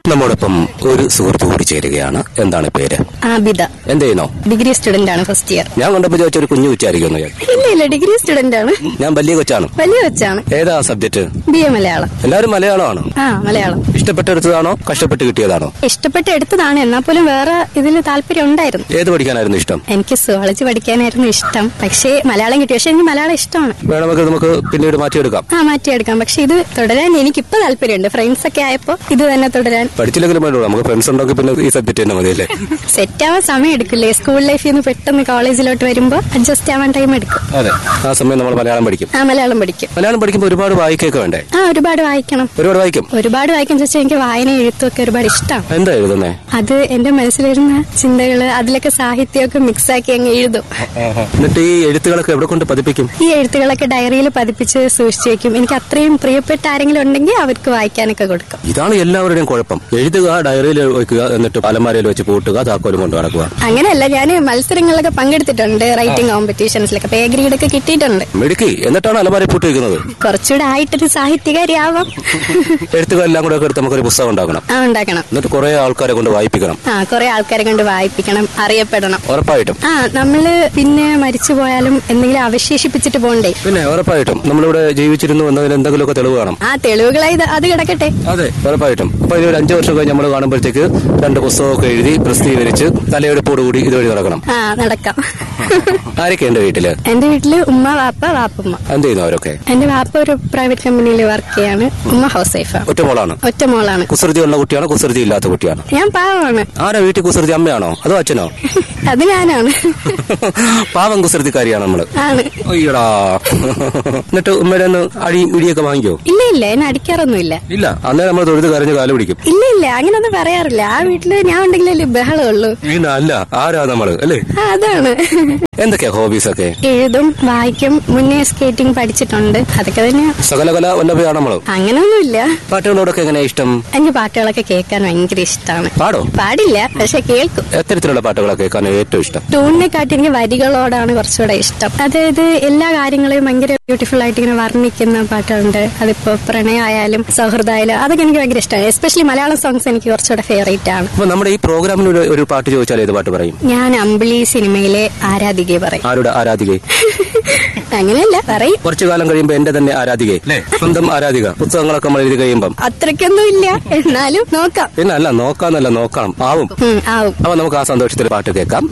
നമ്മോടൊപ്പം ഒരു സുഹൃത്ത് കൂടി ചേരുകയാണ് എന്താണ് പേര് ആബിദ എന്ത് ചെയ്യുന്നോ ഡിഗ്രി സ്റ്റുഡന്റ് ആണ് ഫസ്റ്റ് ഇയർ ഞാൻ കണ്ടപ്പോ ചോദിച്ച ഒരു കുഞ്ഞു ഉച്ചാരിക്കുന്നു ഞാൻ ഇല്ല ഇല്ല ഡിഗ്രി സ്റ്റുഡന്റ് ആണ് ഞാൻ വലിയ കൊച്ചാണ് വലിയ വെച്ചാണ് ഏതാ സബ്ജക്ട് ബി എ മലയാളം എല്ലാവരും മലയാളമാണ് ആ മലയാളം ഇഷ്ടപ്പെട്ടെടുത്തതാണോ കഷ്ടപ്പെട്ട് കിട്ടിയതാണോ ഇഷ്ടപ്പെട്ട് എടുത്തതാണ് എന്നാൽ പോലും വേറെ ഇതിൽ താല്പര്യം ഉണ്ടായിരുന്നു ഏത് പഠിക്കാനായിരുന്നു ഇഷ്ടം എനിക്ക് സുവോളജി പഠിക്കാനായിരുന്നു ഇഷ്ടം പക്ഷേ മലയാളം കിട്ടി പക്ഷെ എനിക്ക് മലയാളം ഇഷ്ടമാണ് വേണമെങ്കിൽ നമുക്ക് പിന്നീട് മാറ്റിയെടുക്കാം ആ മാറ്റിയെടുക്കാം പക്ഷെ ഇത് തുടരാൻ എനിക്കിപ്പോ താല്പര്യമുണ്ട് ഫ്രണ്ട്സ് ഒക്കെ ആയപ്പോ ഇത് തന്നെ തുടരാൻ പഠിച്ചില്ലെങ്കിലും വേണ്ടോ നമുക്ക് ഫ്രണ്ട്സ് ഉണ്ടെങ്കിൽ പിന്നെ ഈ സബ്ജക്ട് തന്നെ മതിയല്ലേ സെറ്റ് ആവാൻ സമയം എടുക്കില്ലേ സ്കൂൾ ലൈഫിൽ നിന്ന് പെട്ടെന്ന് കോളേജിലോട്ട് വരുമ്പോ അഡ്ജസ്റ്റ് ആവാൻ ടൈം എടുക്കും അതെ ആ സമയം നമ്മൾ മലയാളം പഠിക്കും ആ മലയാളം പഠിക്കും മലയാളം പഠിക്കുമ്പോൾ ഒരുപാട് വായിക്കൊക്കെ വേണ്ടേ ആ ഒരുപാട് വായിക്കണം ഒരുപാട് വായിക്കും ഒരുപാട് വായിക്കാൻ ചോദിച്ചാൽ എനിക്ക് വായന എഴുത്തൊക്കെ ഒരുപാട് ഇഷ്ടമാണ് എന്താ എഴുതുന്നേ അത് എന്റെ മനസ്സിൽ വരുന്ന ചിന്തകള് അതിലൊക്കെ സാഹിത്യമൊക്കെ മിക്സ് ആക്കി അങ്ങ് എഴുതും എന്നിട്ട് ഈ എഴുത്തുകളൊക്കെ എവിടെ കൊണ്ട് പതിപ്പിക്കും ഈ എഴുത്തുകളൊക്കെ ഡയറിയിൽ പതിപ്പിച്ച് സൂക്ഷിച്ചു വെക്കും എനിക്ക് അത്രയും പ്രിയപ്പെട്ട ആരെങ്കിലും ഉണ്ടെങ്കിൽ അവർക്ക് വായിക്കാനൊക്കെ കൊടുക്കും ഇതാണ് എല്ലാവരുടെയും കുഴപ്പം എഴുതുക ഡയറിയിൽ വയ്ക്കുക എന്നിട്ട് അലമാരയിൽ വെച്ച് പൂട്ടുക താക്കോലും കൊണ്ട് നടക്കുക അങ്ങനെയല്ല ഞാൻ മത്സരങ്ങളിലൊക്കെ പങ്കെടുത്തിട്ടുണ്ട് റൈറ്റിംഗ് കോമ്പറ്റീഷൻസിലൊക്കെ പേ ഗ്രേഡ് ഒക്കെ കിട്ടിയിട്ടുണ്ട് മെടുക്കി എന്നിട്ടാണ് അലമാരയിൽ പൂട്ട് വയ്ക്കുന്നത് കുറച്ചുകൂടെ ആയിട്ടൊരു സാഹിത്യകാരിയാവാം എഴുത്തുകളെല്ലാം കൂടെ ഒക്കെ എടുത്ത് നമുക്കൊരു പുസ്തകം ഉണ്ടാക്കണം ആ ഉണ്ടാക്കണം എന്നിട്ട് കുറെ ആൾക്കാരെ കൊണ്ട് വായിപ്പിക്കണം ആ കുറെ ആൾക്കാരെ കൊണ്ട് വായിപ്പിക്കണം അറിയപ്പെടണം ഉറപ്പായിട്ടും ആ നമ്മള് പിന്നെ മരിച്ചു പോയാലും എന്തെങ്കിലും അവശേഷിപ്പിച്ചിട്ട് പോണ്ടേ പിന്നെ ഉറപ്പായിട്ടും നമ്മളിവിടെ ജീവിച്ചിരുന്നു എന്നതിന് എന്തെങ്കിലുമൊക്കെ തെളിവ് കാണും ആ തെളിവുകളായി ഇത് അത് കിടക്കട്ടെ അതെ ഉറപ്പായിട്ടും അപ്പൊ ഇനി ഒരു അഞ്ചു വർഷം കഴിഞ്ഞ് നമ്മൾ കാണുമ്പോഴത്തേക്ക് രണ്ട് പുസ്തകമൊക്കെ എഴുതി പ്രസിദ്ധീകരിച്ച് തലയെടുപ്പോടുകൂടി ഇതുവഴി നടക്കണം ആ നടക്കാം ആരൊക്കെ എന്റെ വീട്ടില് എന്റെ വീട്ടില് ഉമ്മ വാപ്പ വാപ്പുമ്മ എന്ത് ചെയ്യുന്നു അവരൊക്കെ എന്റെ വാപ്പ ഒരു പ്രൈവറ്റ് കമ്പനിയിൽ വർക്ക് ചെയ്യാണ് ഉമ്മ ഹൗസ് വൈഫാണ് ഒറ്റ മോളാണ് ഒറ്റ മോളാണ് കുസൃതി ഉള്ള കുട്ടിയാണോ കുസൃതി ഇല്ലാത്ത കുട്ടിയാണോ ഞാൻ പാവമാണ് ആരാ വീട്ടിൽ കുസൃതി അമ്മയാണോ അതോ അച്ഛനോ അത് ഞാനാണ് പാവം കുസൃതിക്കാരിയാണ് നമ്മള് ആണ് അയ്യടാ എന്നിട്ട് ഉമ്മയുടെ ഒന്ന് അടി ഇടിയൊക്കെ വാങ്ങിക്കോ ഇല്ല ഇല്ല എന്നെ അടിക്കാറൊന്നുമില്ല ഇല്ല അന്നേരം നമ്മൾ തൊഴുത് കരഞ്ഞ് കാല് പിടിക്കും ഇല്ല ഇല്ല അങ്ങനൊന്നും പറയാറില്ല ആ വീട്ടില് ഞാൻ ഉണ്ടെങ്കിലല്ലേ ബഹളമുള്ളൂ പിന്നെ അല്ല ആരാ നമ്മള് അല്ലേ ആ അതാണ് എന്തൊക്കെയാ ഹോബീസ് ഒക്കെ എഴുതും വായിക്കും മുന്നേ സ്കേറ്റിംഗ് പഠിച്ചിട്ടുണ്ട് അതൊക്കെ തന്നെ സകലകല വല്ലഭയാണ് നമ്മള് അങ്ങനൊന്നുമില്ല പാട്ടുകളോടൊക്കെ എങ്ങനെയാ ഇഷ്ടം എനിക്ക് പാട്ടുകളൊക്കെ കേൾക്കാൻ ഭയങ്കര ഇഷ്ടമാണ് പാടോ പാടില്ല പക്ഷെ കേൾക്കും എത്തരത്തിലുള്ള പാട്ടുകളൊക്കെ കേൾക്കാൻ ഏറ്റവും ഇഷ്ടം ട്യൂണിനെ കാട്ടി എനിക്ക് വരികളോടാണ് കുറച്ചുകൂടെ ഇഷ്ടം അതായത് എല്ലാ കാര്യങ്ങളെയും ഭയങ്കര ബ്യൂട്ടിഫുൾ ആയിട്ട് ഇങ്ങനെ വർണ്ണിക്കുന്ന പാട്ടുണ്ട് അതിപ്പോ പ്രണയമായാലും സൗഹൃദമായാലും അതൊക്കെ എനിക്ക് ഭയങ്കര ഇഷ്ടമാണ് എസ്പെഷ്യലി മലയാളം സോങ്സ് എനിക്ക് കുറച്ചുകൂടെ ഫേവറേറ്റ് ആണ് അപ്പൊ നമ്മുടെ ഈ പ്രോഗ്രാമിൽ ഒരു- ഒരു പാട്ട് ചോദിച്ചാൽ ഏത് പാട്ട് പറയും ഞാൻ അമ്പിളി സിനിമയിലെ ആരാധികയെ പറയും ആരുടെ ആരാധികെ അങ്ങനെയല്ല പറയും കുറച്ചു കാലം കഴിയുമ്പോ എന്റെ തന്നെ ആരാധികെ സ്വന്തം ആരാധിക പുസ്തകങ്ങളൊക്കെ നമ്മൾ എഴുതി കഴിയുമ്പം അത്രയ്ക്കൊന്നും ഇല്ല എന്നാലും നോക്കാം പിന്നെ അല്ല നോക്കാന്നല്ല നോക്കണം ആവും ഉം, ആവും അപ്പൊ നമുക്ക് ആ സന്തോഷത്തിൽ പാട്ട് കേൾക്കാം